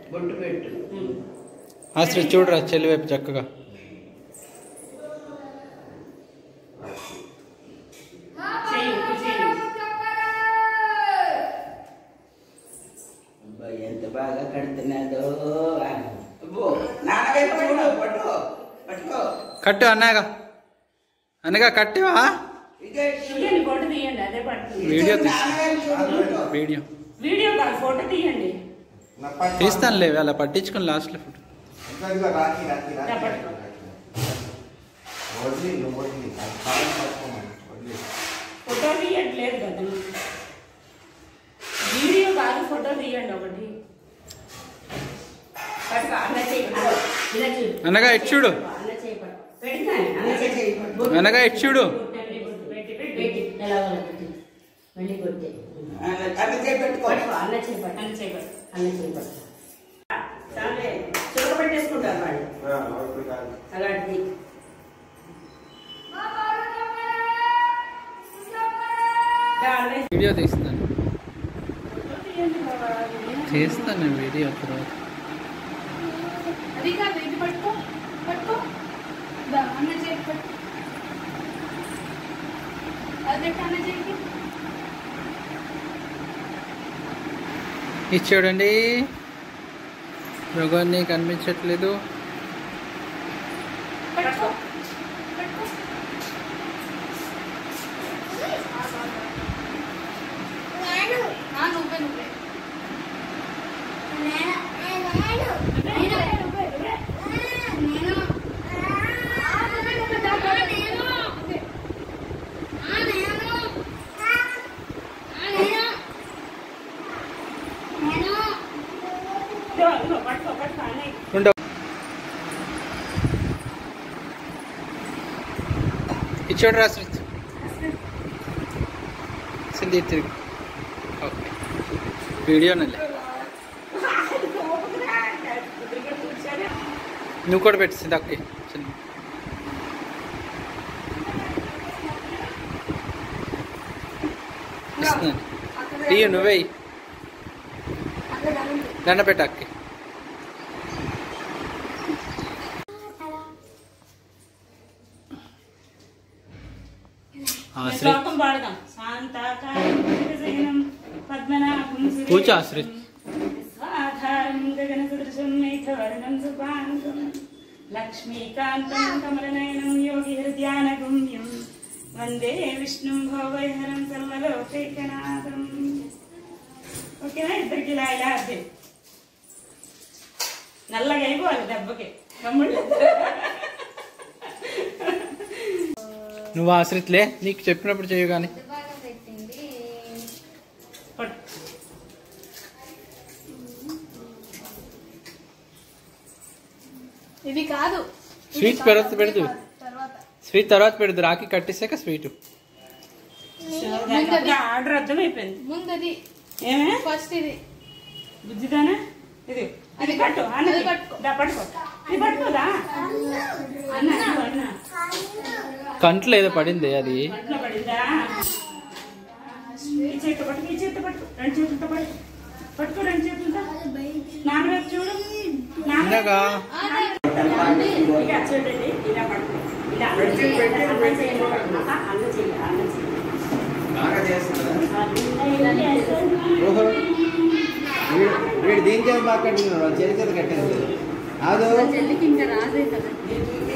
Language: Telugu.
బొట్టు పెట్టు ఆశ్రయ్ చూడరా చెల్లి వైపు చక్కగా చెయ్యి ఉప్పు చెయ్యి అబ్బా, ఎంత బాగా కడుతున్నాదో అబ్బో నాన్నవైపు చూడు పట్టుకో పట్టుకో కట్టు అన్నగా అనగా కట్టివా ఇదే తీయండి ఫోటో తీయండి అదే పడుతుంది వీడియో తీసి నాన్నవైపు చూడు పట్టుకో. వీడియో వీడియో కాదు ఫోటో తీయండి నా పట్టు. తీస్తానులే అలా పట్టించుకుని లాస్ట్లో ఫోటో ఇదిగో రాఖీ, రాఖీ, రాఖీ. నా పట్టు. వదిలి, నువ్వు వదిలి. అది కాలం పట్టుకోమని. వదిలి. ఫోటో తీయట్లేదు కదా వీడియో కాదు ఫోటో తీయండి ఒకటి పట్టుకో, అన్న చెయ్యి అన్న, ఇలా చూడు. అనగా ఇటు చూడు అన్న చెయ్యి పట్టు. పెట్టుకోండి, అన్న చెయ్యి పట్టు. అనగా ఇటు చూడు పెట్టి, పెట్టి, పెట్టి, పెట్టి. ఎలా వాళ్ళ పెట్టి. మళ్ళీ కొట్టే. అన్న- అన్న చేయి పెట్టుకో పట్టుకో, అన్న చెయ్యి పట్టు. అన్న చెయ్యి పట్టు. అన్న చెయ్యి పట్టు. చాలే చుక్క పెట్టేసుకుంటారు వాళ్ళు రా, లోపలికి కాదు. అలాంటిది దాన్ని వీడియో తీస్తాను ఫోటో తీయండి బాబా. తీస్తాను నేను వీడియో తర్వాత అది కాదు ఇది పట్టుకో పట్టుకో దా అన్న చేతి పట్టు అది పెట్టు అన్న చేతికి ఇది చూడండి రోగాన్ని కనిపించట్లేదు పట్టుకో పట్టుకో ఆ, నువ్వే నువ్వే నువ్వే, నువ్వే, నువ్వే. ఆ, నువ్వే, నువ్వే, దా, దా, నువ్వే. ఇదిగో, ఇదిగో, పట్టుకో పట్టుకో అన్నయ్య ఉండవు ఇది చూడరా శ్రీత్ సింధి తిరిగి ఓకే వీడియో నల్లే నువ్వు కూడా పెట్టి సింధి అక్కకి చిన్న ఇస్తున్నాను ఇయ్య నువ్వే ఇయ్యి. దండ పెట్ట అక్కి ఆ, శ్రీ శ్లోకం పాడదాం శాంతాకారం భుజగశయనం పద్మనాభం కూర్చో, ఆశ్రిత్. స్వాధారం గగన సదృశం మేఘవర్ణం సుపాంతం లక్ష్మీకాంతం కమలనయనం యోగి హృద్యానగమ్యం వందే విష్ణుం భోవైహరం సర్వలోకైకనాథం ఓకేనా ఇద్దరికి ఇలా ఇలా అద్దె నల్లగా అయిపోవాలి దెబ్బకి కమ్ముళ్ళు నువ్వు ఆశ్రిత్లే నీకు చెప్పినప్పుడు చేయు కానీ బాగా పెట్టింది పట్టు. ఇది కాదు ఇది స్వీట్ కాదు, తర్వాత అదే పెడదు. కాదు, తర్వాత స్వీట్ తర్వాత పెడదు రాకి కట్టేసాక స్వీట్ దానికి ఆర్డర్ అర్థమైపోయింది ముందది ఏమే ఫస్ట్ ఇది బుద్ధిదానా ఇది అది పట్టు అన్న అది పట్టుకో. దా పట్టుకో ఇది పట్టుకోదా అన్న ఇదిగో అన్న కంట్లో ఏదో పడింది అది పట్టులో పడిందా ఈ చేతితో పట్టుకు ఈ చేతితో పట్టుకు రెండు చేతులతో పట్టు పట్టుకో రెండు చేతులతో నాన్న వైపు చూడు నాన్న ఇందాక ఇలా చూడండి ఇలా పట్టుకో ఇలా అన్న చెయ్యి, అన్న చెయ్యి, ఆహా, అన్న చెయ్యి, అన్న చెయ్యి. బాగా చేస్తుందా? అన్న చెయ్యి. ఓహో. వీడు వీడు దీనికే బాగా కట్టినాడు చేతి చేతి కట్టేది కాదు చెల్లికి ఇంకా రాదే కదా ఇది